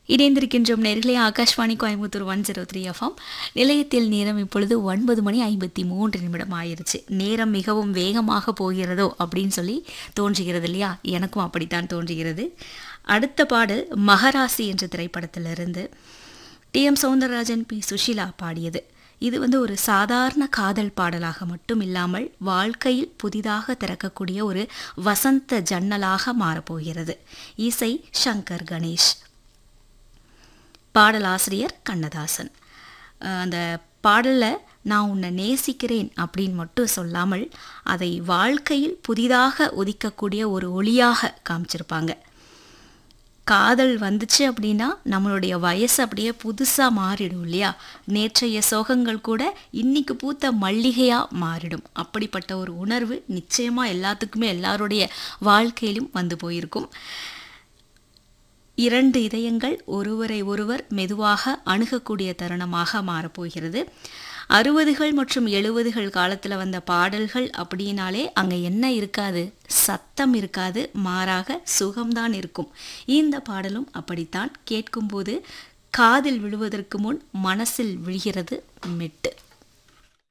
இணைந்திருக்கின்றோம் நேர்களே Akashvani Coimbatore one zero three FM நிலையத்தில் நேரம் இப்பொழுது ஒன்பது மணி ஐம்பத்தி மூன்று நிமிடம் ஆயிருச்சு நேரம் மிகவும் வேகமாக போகிறதோ அப்படின்னு சொல்லி தோன்றுகிறது இல்லையா எனக்கும் அப்படித்தான் தோன்றுகிறது அடுத்த பாடல் மகராசி என்ற திரைப்படத்திலிருந்து T M Soundararajan P Susheela பாடியது இது வந்து ஒரு சாதாரண காதல் பாடலாக மட்டும் இல்லாமல் வாழ்க்கையில் புதிதாக திறக்கக்கூடிய ஒரு வசந்த ஜன்னலாக மாறப்போகிறது இசை சங்கர் கணேஷ் பாடலாசிரியர் கண்ணதாசன் அஹ் அந்த பாடலில் நான் உன்னை நேசிக்கிறேன் அப்படின்னு மட்டும் சொல்லாமல் அதை வாழ்க்கையில் புதிதாக உதிக்கக்கூடிய ஒரு ஒளியாக காமிச்சிருப்பாங்க காதல் வந்துச்சு அப்படின்னா நம்மளுடைய வயசு அப்படியே புதுசாக மாறிடும் இல்லையா நேற்றைய சோகங்கள் கூட இன்னைக்கு பூத்த மல்லிகையாக மாறிடும் அப்படிப்பட்ட ஒரு உணர்வு நிச்சயமாக எல்லாத்துக்குமே எல்லாருடைய வாழ்க்கையிலும் வந்து போயிருக்கும் இரண்டு இதயங்கள் ஒருவரை ஒருவர் மெதுவாக அணுகக்கூடிய தருணமாக மாறப்போகிறது அறுபதுகள் மற்றும் எழுபதுகள் காலத்தில் வந்த பாடல்கள் அப்படின்னாலே அங்கே என்ன இருக்காது சத்தம் இருக்காது மாறாக சுகம்தான் இருக்கும் இந்த பாடலும் அப்படித்தான் கேட்கும்போது காதில் விழுவதற்கு முன் மனசில் விழுகிறது மெட்டு